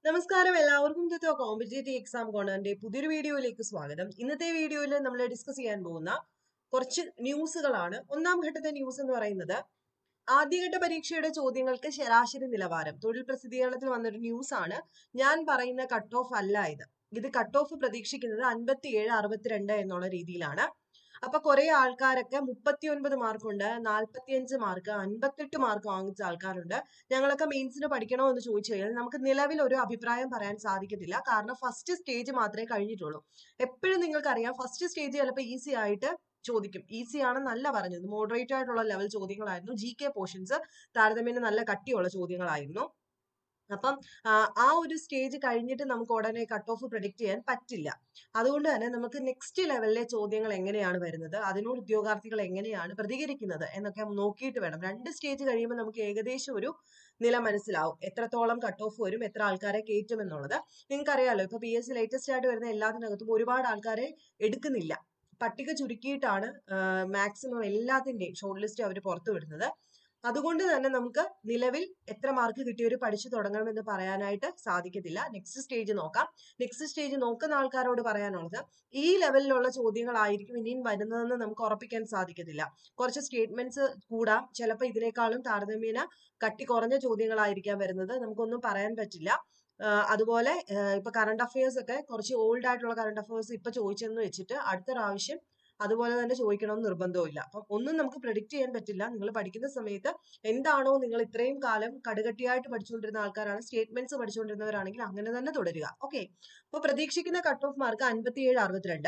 നമസ്കാരം എല്ലാവർക്കും ഇന്നത്തെ കോമ്പറ്റേറ്റീവ് എക്സാം കോണറിന്റെ പുതിയൊരു വീഡിയോയിലേക്ക് സ്വാഗതം ഇന്നത്തെ വീഡിയോയിൽ നമ്മൾ ഡിസ്കസ് ചെയ്യാൻ പോകുന്ന കുറച്ച് ന്യൂസുകളാണ് ഒന്നാം ഘട്ടത്തെ ന്യൂസ് എന്ന് പറയുന്നത് ആദ്യഘട്ട പരീക്ഷയുടെ ചോദ്യങ്ങൾക്ക് ശരാശരി നിലവാരം തൊഴിൽ പ്രസിദ്ധീകരണത്തിൽ വന്നൊരു ന്യൂസ് ആണ് ഞാൻ പറയുന്ന കട്ട് ഓഫ് അല്ല ഇത് ഇത് കട്ട് ഓഫ് പ്രതീക്ഷിക്കുന്നത് അൻപത്തിയേഴ് അറുപത്തിരണ്ട് എന്നുള്ള രീതിയിലാണ് അപ്പൊ കുറെ ആൾക്കാരൊക്കെ മുപ്പത്തിയൊൻപത് മാർക്കുണ്ട് നാൽപ്പത്തിയഞ്ച് മാർക്ക് അൻപത്തെട്ട് മാർക്ക് വാങ്ങിച്ച ആൾക്കാരുണ്ട് ഞങ്ങളൊക്കെ മെയിൻസിന് പഠിക്കണോ എന്ന് ചോദിച്ചു കഴിഞ്ഞാൽ നമുക്ക് നിലവിൽ ഒരു അഭിപ്രായം പറയാൻ സാധിക്കത്തില്ല കാരണം ഫസ്റ്റ് സ്റ്റേജ് മാത്രമേ കഴിഞ്ഞിട്ടുള്ളൂ എപ്പോഴും നിങ്ങൾക്കറിയാം ഫസ്റ്റ് സ്റ്റേജ് ചിലപ്പോൾ ഈസി ആയിട്ട് ചോദിക്കും ഈസി ആണെന്നല്ല പറഞ്ഞത് മോഡറേറ്റ് ആയിട്ടുള്ള ലെവൽ ചോദ്യങ്ങളായിരുന്നു ജി കെ പോർഷൻസ് താരതമ്യേന നല്ല കട്ടിയുള്ള ചോദ്യങ്ങളായിരുന്നു അപ്പം ആ ഒരു സ്റ്റേജ് കഴിഞ്ഞിട്ട് നമുക്ക് ഉടനെ കട്ട് ഓഫ് പ്രഡിക്റ്റ് ചെയ്യാൻ പറ്റില്ല അതുകൊണ്ട് തന്നെ നമുക്ക് നെക്സ്റ്റ് ലെവലിലെ ചോദ്യങ്ങൾ എങ്ങനെയാണ് വരുന്നത് അതിനോട് ഉദ്യോഗാർത്ഥികൾ എങ്ങനെയാണ് പ്രതികരിക്കുന്നത് എന്നൊക്കെ നോക്കിയിട്ട് വേണം രണ്ട് സ്റ്റേജ് കഴിയുമ്പോൾ നമുക്ക് ഏകദേശം ഒരു നില മനസ്സിലാവും എത്രത്തോളം കട്ട് ഓഫ് വരും എത്ര ആൾക്കാരെ കയറ്റും എന്നുള്ളത് നിങ്ങൾക്കറിയാലോ ഇപ്പൊ പി എസ് സി ലേറ്റസ്റ്റ് ആയിട്ട് വരുന്ന എല്ലാത്തിനകത്തും ഒരുപാട് ആൾക്കാരെ എടുക്കുന്നില്ല പട്ടിക ചുരുക്കിയിട്ടാണ് മാക്സിമം എല്ലാത്തിന്റെയും ഷോർട്ട് ലിസ്റ്റ് അവർ പുറത്തു വിടുന്നത് അതുകൊണ്ട് തന്നെ നമുക്ക് നിലവിൽ എത്ര മാർക്ക് കിട്ടിയവർ പഠിച്ചു തുടങ്ങണമെന്ന് പറയാനായിട്ട് സാധിക്കത്തില്ല നെക്സ്റ്റ് സ്റ്റേജ് നോക്കാം നെക്സ്റ്റ് സ്റ്റേജ് നോക്കുന്ന ആൾക്കാരോട് പറയാനുള്ളത് ഈ ലെവലിലുള്ള ചോദ്യങ്ങളായിരിക്കും ഇനിയും വരുന്നതെന്ന് നമുക്ക് ഉറപ്പിക്കാൻ സാധിക്കത്തില്ല കുറച്ച് സ്റ്റേറ്റ്മെന്റ്സ് കൂടാം ചിലപ്പോൾ ഇതിനേക്കാളും താരതമ്യേന കട്ടി കുറഞ്ഞ ചോദ്യങ്ങളായിരിക്കാം വരുന്നത് നമുക്കൊന്നും പറയാൻ പറ്റില്ല അതുപോലെ ഇപ്പൊ കറണ്ട് അഫയേഴ്സ് ഒക്കെ കുറച്ച് ഓൾഡ് ആയിട്ടുള്ള കറണ്ട് അഫയേഴ്സ് ഇപ്പൊ ചോദിച്ചെന്ന് വെച്ചിട്ട് അടുത്ത പ്രാവശ്യം അതുപോലെ തന്നെ ചോദിക്കണമെന്ന് നിർബന്ധവുമില്ല അപ്പം ഒന്നും നമുക്ക് പ്രഡിക്റ്റ് ചെയ്യാൻ പറ്റില്ല നിങ്ങൾ പഠിക്കുന്ന സമയത്ത് എന്താണോ നിങ്ങൾ ഇത്രയും കാലം കടുകട്ടിയായിട്ട് പഠിച്ചുകൊണ്ടിരുന്ന ആൾക്കാരാണ് സ്റ്റേറ്റ്മെന്റ്സ് പഠിച്ചുകൊണ്ടിരുന്നവരാണെങ്കിൽ അങ്ങനെ തന്നെ തുടരുക ഓക്കെ അപ്പൊ പ്രതീക്ഷിക്കുന്ന കട്ട് ഓഫ് മാർക്ക് അൻപത്തിയേഴ് അറുപത്തിരണ്ട്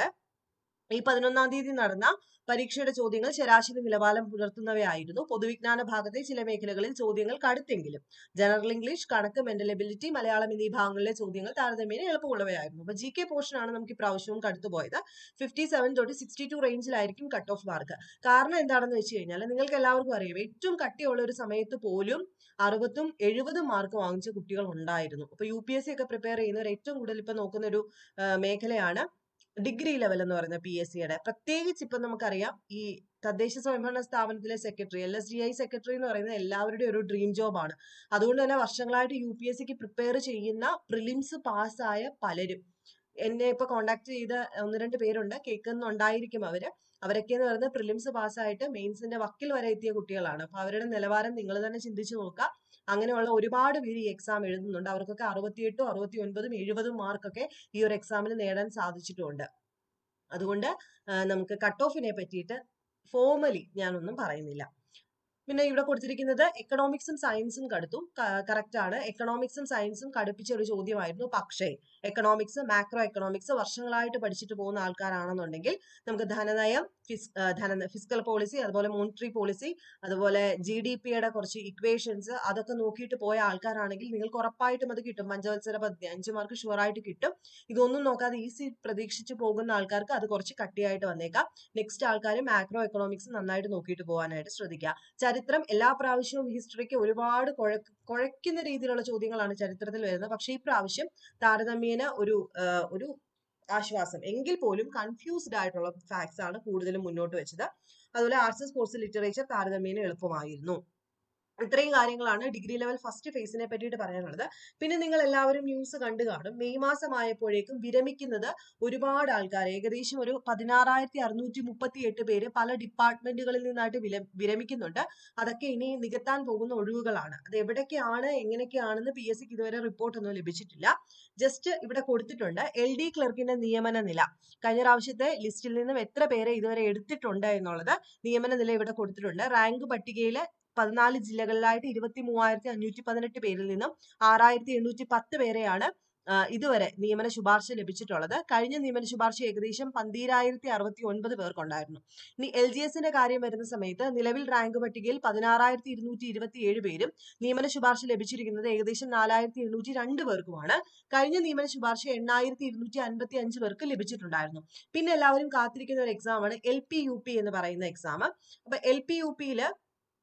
ഈ പതിനൊന്നാം തീയതി നടന്ന പരീക്ഷയുടെ ചോദ്യങ്ങൾ ശരാശരി നിലവാരം പുലർത്തുന്നവയായിരുന്നു പൊതുവിജ്ഞാന ഭാഗത്തെ ചില മേഖലകളിൽ ചോദ്യങ്ങൾ കടുത്തെങ്കിലും ജനറൽ ഇംഗ്ലീഷ് കണക്ക് മെന്റൽ എബിലിറ്റി മലയാളം എന്നീ ഭാഗങ്ങളിലെ ചോദ്യങ്ങൾ താരതമ്യേന എളുപ്പമുള്ളവയായിരുന്നു അപ്പൊ ജി കെ പോർഷൻ ആണ് നമുക്ക് ഇപ്രാവശ്യവും കടുത്തു പോയത് ഫിഫ്റ്റി സെവൻ തൊട്ട് സിക്സ്റ്റി ടു റേഞ്ചിലായിരിക്കും കട്ട് ഓഫ് മാർക്ക് കാരണം എന്താണെന്ന് വെച്ച് കഴിഞ്ഞാൽ നിങ്ങൾക്ക് എല്ലാവർക്കും അറിയാം ഏറ്റവും കട്ടിയുള്ള ഒരു സമയത്ത് പോലും അറുപത്തും എഴുപതും മാർക്ക് വാങ്ങിച്ച കുട്ടികൾ ഉണ്ടായിരുന്നു അപ്പൊ യു പി എസ് സി ഒക്കെ പ്രിപ്പയർ ചെയ്യുന്നവർ ഏറ്റവും കൂടുതൽ ഇപ്പൊ നോക്കുന്ന ഒരു മേഖലയാണ് ഡിഗ്രി ലെവൽ എന്ന് പറയുന്ന പി എസ് സിയുടെ പ്രത്യേകിച്ച് ഇപ്പം നമുക്കറിയാം ഈ തദ്ദേശ സ്വയംഭരണ സ്ഥാപനത്തിലെ secretary L S D I secretary എന്ന് പറയുന്നത് എല്ലാവരുടെയും ഒരു ഡ്രീം ജോബാണ് അതുകൊണ്ട് തന്നെ വർഷങ്ങളായിട്ട് യു പി എസ് സിക്ക് പ്രിപ്പയർ ചെയ്യുന്ന പ്രിലിംസ് പാസ്സായ പലരും എന്നെ ഇപ്പൊ കോണ്ടാക്ട് ചെയ്ത ഒന്ന് രണ്ട് പേരുണ്ട് കേൾക്കുന്നുണ്ടായിരിക്കും അവര് അവരൊക്കെ എന്ന് പറയുന്നത് പ്രിലിംസ് പാസ്സായിട്ട് മെയിൻസിന്റെ വക്കിൽ വരെ എത്തിയ കുട്ടികളാണ് അപ്പൊ അവരുടെ നിലവാരം നിങ്ങൾ തന്നെ ചിന്തിച്ചു നോക്കുക അങ്ങനെയുള്ള ഒരുപാട് പേര് ഈ എക്സാം എഴുതുന്നുണ്ട് അവർക്കൊക്കെ അറുപത്തിയെട്ടും അറുപത്തി ഒൻപതും എഴുപതും മാർക്കൊക്കെ ഈ ഒരു എക്സാമിന് നേടാൻ സാധിച്ചിട്ടുമുണ്ട് അതുകൊണ്ട് നമുക്ക് കട്ട് ഓഫിനെ പറ്റിയിട്ട് ഫോർമലി ഞാനൊന്നും പറയുന്നില്ല പിന്നെ ഇവിടെ കൊടുത്തിരിക്കുന്നത് എക്കണോമിക്സും സയൻസും കടുത്തും കറക്റ്റ് ആണ് എക്കണോമിക്സും സയൻസും കടുപ്പിച്ച ഒരു ചോദ്യമായിരുന്നു പക്ഷേ എക്കണോമിക്സ് മാക്രോ എക്കണോമിക്സ് വർഷങ്ങളായിട്ട് പഠിച്ചിട്ട് പോകുന്ന ആൾക്കാരാണെന്നുണ്ടെങ്കിൽ നമുക്ക് ധനനയം ഫിസ് ധന ഫിസിക്കൽ പോളിസി അതുപോലെ മോണിറ്ററി പോളിസി അതുപോലെ ജി ഡി പിയുടെ കുറച്ച് ഇക്വേഷൻസ് അതൊക്കെ നോക്കിയിട്ട് പോയ ആൾക്കാരാണെങ്കിൽ നിങ്ങൾക്ക് ഉറപ്പായിട്ടും അത് കിട്ടും പഞ്ചവത്സര പദ്ധതി അഞ്ച് മാർക്ക് ഷുവർ ആയിട്ട് കിട്ടും ഇതൊന്നും നോക്കാതെ ഈസി പ്രതീക്ഷിച്ച് പോകുന്ന ആൾക്കാർക്ക് അത് കുറച്ച് കട്ടിയായിട്ട് വന്നേക്കാം നെക്സ്റ്റ് ആൾക്കാർ മാക്രോ എക്കണോമിക്സ് നന്നായിട്ട് നോക്കിയിട്ട് പോകാനായിട്ട് ശ്രദ്ധിക്കുക ചരിത്രം എല്ലാ പ്രാവശ്യവും ഹിസ്റ്ററിക്ക് ഒരുപാട് കുഴ കുഴയ്ക്കുന്ന രീതിയിലുള്ള ചോദ്യങ്ങളാണ് ചരിത്രത്തിൽ വരുന്നത് പക്ഷേ ഈ പ്രാവശ്യം താരതമ്യേന ഒരു ഒരു ആശ്വാസം എങ്കിൽ പോലും കൺഫ്യൂസ്ഡ് ആയിട്ടുള്ള ഫാക്ട്സ് ആണ് കൂടുതലും മുന്നോട്ട് വെച്ചത് അതുപോലെ ആർട്സ് സ്പോർട്സ് ലിറ്ററേച്ചർ താരതമ്യേന എളുപ്പമായിരുന്നു ഇത്രയും കാര്യങ്ങളാണ് ഡിഗ്രി ലെവൽ ഫസ്റ്റ് ഫേസിനെ പറ്റിയിട്ട് പറയാനുള്ളത് പിന്നെ നിങ്ങൾ എല്ലാവരും ന്യൂസ് കണ്ടു കാണും മെയ് മാസം ആയപ്പോഴേക്കും വിരമിക്കുന്നത് ഒരുപാട് ആൾക്കാർ ഏകദേശം ഒരു പതിനാറായിരത്തി അറുന്നൂറ്റി മുപ്പത്തി എട്ട് പേര് പല ഡിപ്പാർട്ട്മെന്റുകളിൽ നിന്നായിട്ട് വില വിരമിക്കുന്നുണ്ട് അതൊക്കെ ഇനി നികത്താൻ പോകുന്ന ഒഴിവുകളാണ് അത് എവിടേക്കാണ് എങ്ങനെയൊക്കെയാണെന്ന് പി എസ് സിക്ക് ഇതുവരെ റിപ്പോർട്ടൊന്നും ലഭിച്ചിട്ടില്ല ജസ്റ്റ് ഇവിടെ കൊടുത്തിട്ടുണ്ട് എൽ ഡി ക്ലർക്കിന്റെ നിയമന നില കഴിഞ്ഞ പ്രാവശ്യത്തെ ലിസ്റ്റിൽ നിന്നും എത്ര പേരെ ഇതുവരെ എടുത്തിട്ടുണ്ട് എന്നുള്ളത് നിയമന നില ഇവിടെ കൊടുത്തിട്ടുണ്ട് റാങ്ക് പട്ടികയിൽ പതിനാല് ജില്ലകളിലായിട്ട് ഇരുപത്തി മൂവായിരത്തി അഞ്ഞൂറ്റി പതിനെട്ട് പേരിൽ നിന്നും ആറായിരത്തി എണ്ണൂറ്റി പത്ത് പേരെയാണ് ഇതുവരെ നിയമന ശുപാർശ ലഭിച്ചിട്ടുള്ളത് കഴിഞ്ഞ നിയമന ശുപാർശ ഏകദേശം പന്തീരായിരത്തി അറുപത്തി ഒൻപത് പേർക്കുണ്ടായിരുന്നു ഇനി എൽ ജി എസിന്റെ കാര്യം വരുന്ന സമയത്ത് നിലവിൽ റാങ്ക് പട്ടികയിൽ പതിനാറായിരത്തി ഇരുന്നൂറ്റി ഇരുപത്തി ഏഴ് പേരും നിയമന ശുപാർശ ലഭിച്ചിരിക്കുന്നത് ഏകദേശം നാലായിരത്തി എണ്ണൂറ്റി രണ്ട് പേർക്കുമാണ് കഴിഞ്ഞ നിയമന ശുപാർശ എണ്ണായിരത്തി ഇരുന്നൂറ്റി അൻപത്തി അഞ്ച് പേർക്ക് ലഭിച്ചിട്ടുണ്ടായിരുന്നു പിന്നെ എല്ലാവരും കാത്തിരിക്കുന്ന ഒരു എക്സാം ആണ് എൽ പി യു പി എന്ന് പറയുന്ന എക്സാം അപ്പൊ എൽ പി യു പിയില്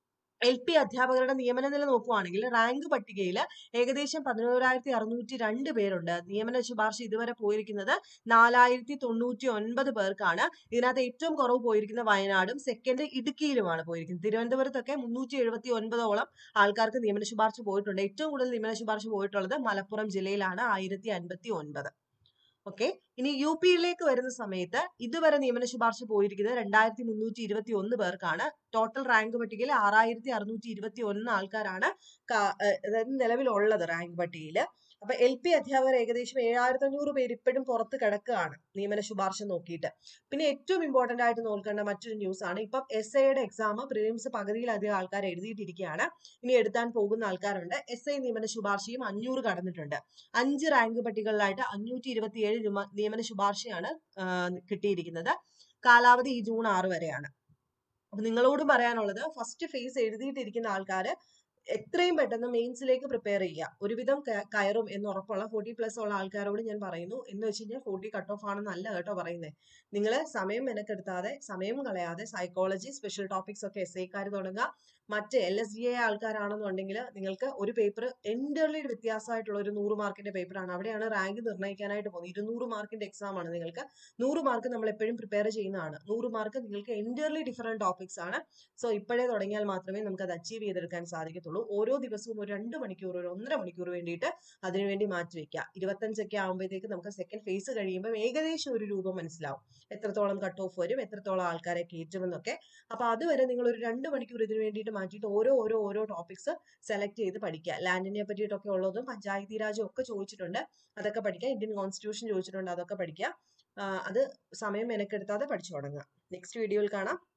എൽ പി അധ്യാപകരുടെ നിയമന നില നോക്കുവാണെങ്കിൽ റാങ്ക് പട്ടികയിൽ ഏകദേശം പതിനോരായിരത്തി അറുന്നൂറ്റി രണ്ട് പേരുണ്ട് നിയമന ശുപാർശ ഇതുവരെ പോയിരിക്കുന്നത് നാലായിരത്തി തൊണ്ണൂറ്റി ഒൻപത് പേർക്കാണ് ഇതിനകത്ത് ഏറ്റവും കുറവ് പോയിരിക്കുന്ന വയനാടും സെക്കൻഡ് ഇടുക്കിയിലുമാണ് പോയിരിക്കുന്നത് തിരുവനന്തപുരത്തൊക്കെ മുന്നൂറ്റി എഴുപത്തി ഒൻപതോളം ആൾക്കാർക്ക് നിയമന ശുപാർശ പോയിട്ടുണ്ട് ഏറ്റവും കൂടുതൽ നിയമന ശുപാർശ പോയിട്ടുള്ളത് മലപ്പുറം ജില്ലയിലാണ് ആയിരത്തി അൻപത്തി ഒൻപത് ഓക്കെ ഇനി യു പിയിലേക്ക് വരുന്ന സമയത്ത് ഇതുവരെ നിയമന ശുപാർശ പോയിരിക്കുന്നത് രണ്ടായിരത്തി മുന്നൂറ്റി ഇരുപത്തി ഒന്ന് പേർക്കാണ് ടോട്ടൽ റാങ്ക് പട്ടികയിൽ ആറായിരത്തി അറുന്നൂറ്റി ഇരുപത്തി ഒന്ന് ആൾക്കാരാണ് അതായത് നിലവിലുള്ളത് റാങ്ക് പട്ടികയിൽ അപ്പൊ എൽ പി അധ്യാപകർ ഏകദേശം ഏഴായിരത്തി അഞ്ഞൂറ് പേര് ഇപ്പോഴും പുറത്ത് കിടക്കുകയാണ് നിയമന ശുപാർശ നോക്കിയിട്ട് പിന്നെ ഏറ്റവും ഇമ്പോർട്ടന്റ് ആയിട്ട് നോക്കേണ്ട മറ്റൊരു ന്യൂസ് ആണ് ഇപ്പം എസ് ഐയുടെ എക്സാം പ്രിലിംസ് പകുതിയിലധികം ആൾക്കാർ എഴുതിയിട്ടിരിക്കുകയാണ് ഇനി എഴുതാൻ പോകുന്ന ആൾക്കാരുണ്ട് എസ് ഐ നിയമന ശുപാർശയും അഞ്ഞൂറ് കടന്നിട്ടുണ്ട് അഞ്ച് റാങ്ക് പട്ടികകളിലായിട്ട് അഞ്ഞൂറ്റി ഇരുപത്തിയേഴ് നിയമന ശുപാർശയാണ് കിട്ടിയിരിക്കുന്നത് കാലാവധി ഈ ജൂൺ ആറ് വരെയാണ് അപ്പൊ നിങ്ങളോടും പറയാനുള്ളത് ഫസ്റ്റ് ഫേസ് എഴുതിയിട്ടിരിക്കുന്ന ആൾക്കാര് എത്രയും പെട്ടെന്ന് മെയിൻസിലേക്ക് പ്രിപ്പയർ ചെയ്യുക ഒരുവിധം കയറും എന്ന് ഉറപ്പുള്ള ഫോർട്ടി പ്ലസ് ഉള്ള ആൾക്കാരോട് ഞാൻ പറയുന്നു എന്ന് വെച്ച് കഴിഞ്ഞാൽ ഫോർട്ടി കട്ട് ഓഫ് ആണെന്നല്ല കേട്ടോ പറയുന്നത് നിങ്ങൾ സമയം മെനക്കെടുത്താതെ സമയം കളയാതെ സൈക്കോളജി സ്പെഷ്യൽ ടോപ്പിക്സ് ഒക്കെ എസ് ഐക്കാർ തുടങ്ങുക മറ്റ് എൽ എസ് ഡി എ ആൾക്കാരാണെന്നുണ്ടെങ്കിൽ നിങ്ങൾക്ക് ഒരു പേപ്പർ എൻ്റർലി വ്യത്യാസമായിട്ടുള്ള ഒരു നൂറ് മാർക്കിന്റെ പേപ്പറാണ് അവിടെയാണ് റാങ്ക് നിർണ്ണയിക്കാനായിട്ട് പോകുന്നത് ഇരുന്നൂറ് മാർക്കിന്റെ എക്സാം ആണ് നിങ്ങൾക്ക് നൂറ് മാർക്ക് നമ്മൾ എപ്പോഴും പ്രിപ്പയർ ചെയ്യുന്നതാണ് നൂറ് മാർക്ക് നിങ്ങൾക്ക് എൻ്റർലി ഡിഫറെന്റ് ടോപ്പിക്സ് ആണ് സോ ഇപ്പോഴേ തുടങ്ങിയാൽ മാത്രമേ നമുക്ക് അത് അച്ചീവ് ചെയ്തെടുക്കാൻ സാധിക്കത്തുള്ളൂ ഓരോ ദിവസവും ഒരു രണ്ട് മണിക്കൂർ ഒരു ഒന്നര മണിക്കൂർ വേണ്ടിയിട്ട് അതിനുവേണ്ടി മാറ്റി വെക്കുക ഇരുപത്തഞ്ചൊക്കെ ആകുമ്പോഴത്തേക്ക് നമുക്ക് സെക്കൻഡ് ഫേസ് കഴിയുമ്പോൾ ഏകദേശം ഒരു രൂപം മനസ്സിലാവും എത്രത്തോളം കട്ട് ഓഫ് വരും എത്രത്തോളം ആൾക്കാരെ കയറ്റുമെന്നൊക്കെ അപ്പൊ അതുവരെ നിങ്ങൾ ഒരു രണ്ട് മണിക്കൂർ ഇതിനു വേണ്ടിയിട്ട് മാറ്റിയിട്ട് ഓരോ ഓരോ ഓരോ ടോപ്പിക്സ് സെലക്ട് ചെയ്ത് പഠിക്കുക ലാൻഡിനെ പറ്റിയിട്ടൊക്കെ ഉള്ളതും പഞ്ചായത്തി രാജും ഒക്കെ ചോദിച്ചിട്ടുണ്ട് അതൊക്കെ പഠിക്കുക ഇന്ത്യൻ കോൺസ്റ്റിറ്റ്യൂഷൻ ചോദിച്ചിട്ടുണ്ട് അതൊക്കെ പഠിക്കുക അത് സമയം മെനക്കെടുത്താതെ പഠിച്ചു തുടങ്ങുക നെക്സ്റ്റ് വീഡിയോയിൽ കാണാം